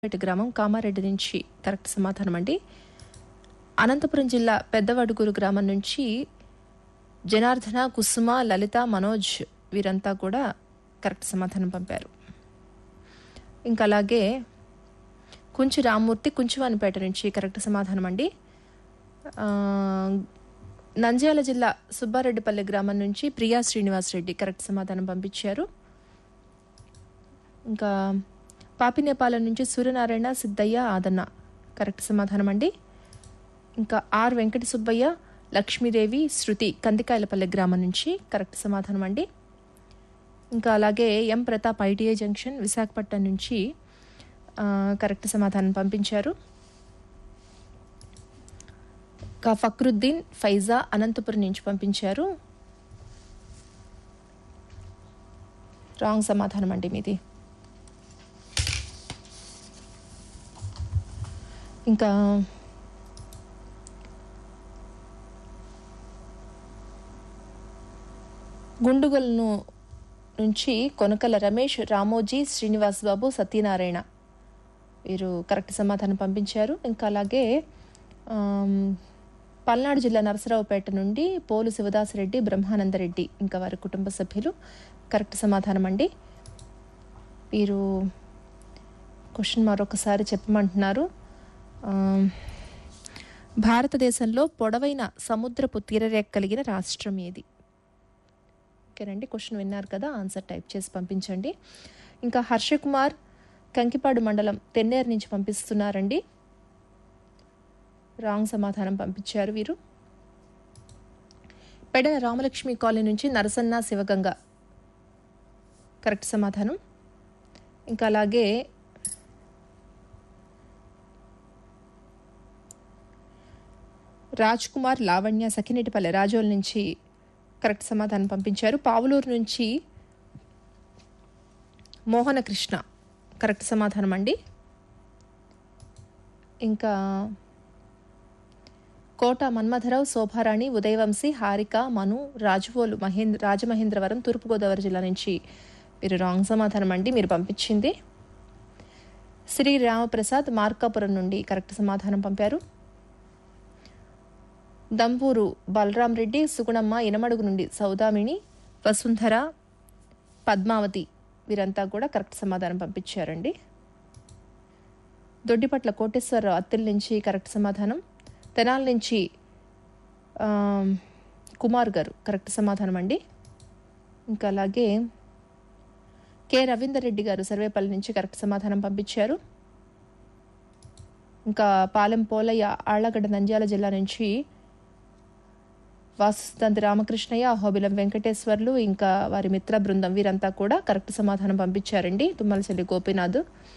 పేట గ్రామం కామారెడ్డి నుంచి కరెక్ట్ సమాధానం అండి అనంతపురం జిల్లా పెద్దవడుగురు గ్రామం నుంచి జనార్దన కుసుమ లలిత మనోజ్ వీరంతా కూడా కరెక్ట్ సమాధానం పంపారు ఇంకా అలాగే కుంచి రామ్మూర్తి కుంచువానిపేట నుంచి కరెక్ట్ సమాధానం అండి ఆ, నంద్యాల జిల్లా సుబ్బారెడ్డిపల్లి గ్రామం నుంచి ప్రియా శ్రీనివాస్ రెడ్డి కరెక్ట్ సమాధానం పంపించారు ఇంకా పాపినేపాలెం నుంచి సూర్యనారాయణ సిద్ధయ్య ఆదన్న కరెక్ట్ సమాధానం అండి ఇంకా ఆర్ వెంకట సుబ్బయ్య లక్ష్మీదేవి శృతి కందికాయలపల్లె గ్రామం నుంచి కరెక్ట్ సమాధానం అండి ఇంకా అలాగే M Pratap ITI junction Visakhapatnam నుంచి ఆ, కరెక్ట్ సమాధానం పంపించారు ఇంకా ఫక్రుద్దీన్ ఫైజా అనంతపురం నుంచి పంపించారు రాంగ్ సమాధానం అండి మీది ఇంకా గుండుగల్ను నుంచి కొనకల రమేష్ రామోజీ శ్రీనివాస్ బాబు సత్యనారాయణ వీరు కరెక్ట్ సమాధానం పంపించారు ఇంకా అలాగే ఆమ్, పల్నాడు జిల్లా నరసరావుపేట నుండి పోలు శివదాసరెడ్డి బ్రహ్మానందరెడ్డి ఇంకా వారి కుటుంబ సభ్యులు కరెక్ట్ సమాధానం అండి వీరు క్వశ్చన్ మరొకసారి చెప్పమంటున్నారు ఆమ్, భారతదేశంలో పొడవైన సముద్రపు తీరరేఖ కలిగిన రాష్ట్రం ఏది ఓకేనండి క్వశ్చన్ విన్నారు కదా ఆన్సర్ టైప్ చేసి పంపించండి ఇంకా హర్షకుమార్ కంకిపాడు మండలం తెన్నేరు నుంచి పంపిస్తున్నారండి రాంగ్ సమాధానం పంపించారు వీరు పెడన రామలక్ష్మి కాలనీ నుంచి నరసన్న శివగంగ కరెక్ట్ సమాధానం ఇంకా అలాగే రాజ్ కుమార్ లావణ్య సఖినేటిపల్లె రాజోల్ నుంచి కరెక్ట్ సమాధానం పంపించారు పావులూరు నుంచి మోహన కృష్ణ కరెక్ట్ సమాధానం అండి ఇంకా కోట మన్మథరావు శోభారాణి ఉదయవంశీ హారిక మను రాజువోలు మహేంద్ర రాజమహేంద్రవరం తూర్పుగోదావరి జిల్లా నుంచి మీరు రాంగ్ సమాధానం అండి మీరు పంపించింది శ్రీ రామప్రసాద్ మార్కాపురం నుండి కరెక్ట్ సమాధానం పంపారు దంపూరు బలరాం రెడ్డి సుగుణమ్మ ఇనమడుగు నుండి సౌదామిని వసుంధర పద్మావతి వీరంతా కూడా కరెక్ట్ సమాధానం పంపించారండి దొడ్డిపట్ల కోటేశ్వరరావు అత్తిల్ నుంచి కరెక్ట్ సమాధానం తెనాల నుంచి ఆ, కుమార్ గారు కరెక్ట్ సమాధానం అండి ఇంకా అలాగే కె రవీందర్ రెడ్డి గారు సర్వేపల్లి నుంచి కరెక్ట్ సమాధానం పంపించారు ఇంకా పాలెం పోలయ్య ఆళ్లగడ్డ నంద్యాల జిల్లా నుంచి వాసుతంతి రామకృష్ణయ్య అహోబిలం వెంకటేశ్వర్లు ఇంకా వారి మిత్ర బృందం వీరంతా కూడా కరెక్ట్ సమాధానం పంపించారండి తుమ్మలచెల్లి గోపీనాథ్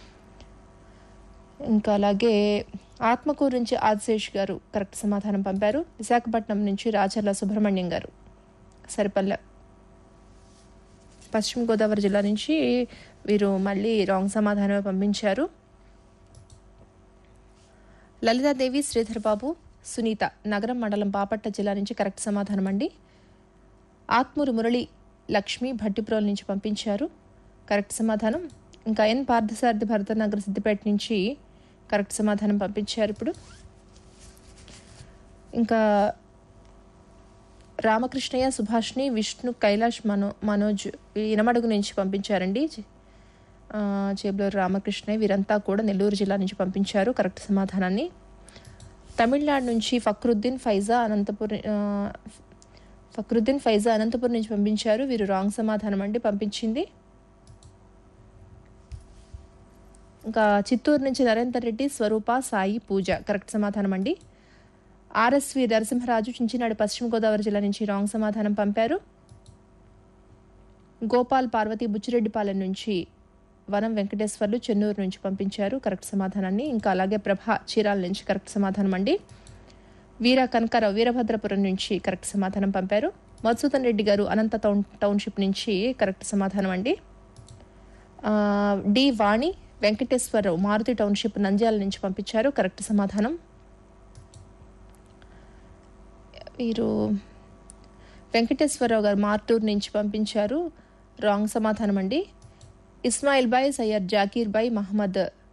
ఇంకా అలాగే ఆత్మకూరు నుంచి ఆదిశేష్ గారు కరెక్ట్ సమాధానం పంపారు విశాఖపట్నం నుంచి రాచర్ల సుబ్రహ్మణ్యం గారు సరిపల్లె పశ్చిమ గోదావరి జిల్లా నుంచి వీరు మళ్ళీ రాంగ్ సమాధానమే పంపించారు లలితాదేవి శ్రీధర్ బాబు సునీత నగరం మండలం బాపట్ల జిల్లా నుంచి కరెక్ట్ సమాధానం అండి ఆత్మూరు మురళి లక్ష్మి భట్టిప్రోల్ నుంచి పంపించారు కరెక్ట్ సమాధానం ఇంకా ఎన్ పార్థసారథి భరతనగర్ సిద్దిపేట నుంచి కరెక్ట్ సమాధానం పంపించారు ఇప్పుడు ఇంకా రామకృష్ణయ్య సుభాష్ని విష్ణు కైలాష్ మనో మనోజ్ ఈ ఇనమడుగు నుంచి పంపించారండి ఆ, చేబ్లూరు రామకృష్ణయ్య వీరంతా కూడా నెల్లూరు జిల్లా నుంచి పంపించారు కరెక్ట్ సమాధానాన్ని తమిళనాడు నుంచి ఫక్రుద్దీన్ ఫైజా అనంతపురం ఆ, ఫక్రుద్దీన్ ఫైజా అనంతపురం నుంచి పంపించారు వీరు రాంగ్ సమాధానం అండి పంపించింది ఇంకా చిత్తూరు నుంచి నరేందర్ రెడ్డి స్వరూప సాయి పూజ కరెక్ట్ సమాధానం అండి ఆర్ఎస్వి నరసింహరాజు చించినాడు పశ్చిమ గోదావరి జిల్లా నుంచి రాంగ్ సమాధానం పంపారు గోపాల్ పార్వతి బుచ్చిరెడ్డిపాలెం నుంచి వనం వెంకటేశ్వర్లు చెన్నూరు నుంచి పంపించారు కరెక్ట్ సమాధానాన్ని ఇంకా అలాగే ప్రభ చీరాల నుంచి కరెక్ట్ సమాధానం అండి వీర కనకారావు వీరభద్రపురం నుంచి కరెక్ట్ సమాధానం పంపారు మధుసూదన్ రెడ్డి గారు అనంత టౌన్ టౌన్షిప్ నుంచి కరెక్ట్ సమాధానం అండి ఆ, డి వాణి వెంకటేశ్వరరావు మారుతి టౌన్షిప్ నంద్యాల నుంచి పంపించారు కరెక్ట్ సమాధానం వీరు వెంకటేశ్వరరావు గారు మార్టూర్ నుంచి పంపించారు రాంగ్ సమాధానం అండి ఇస్మాయిల్ బాయ్ సయ్యద్ జాకీర్ బాయ్ మహమ్మద్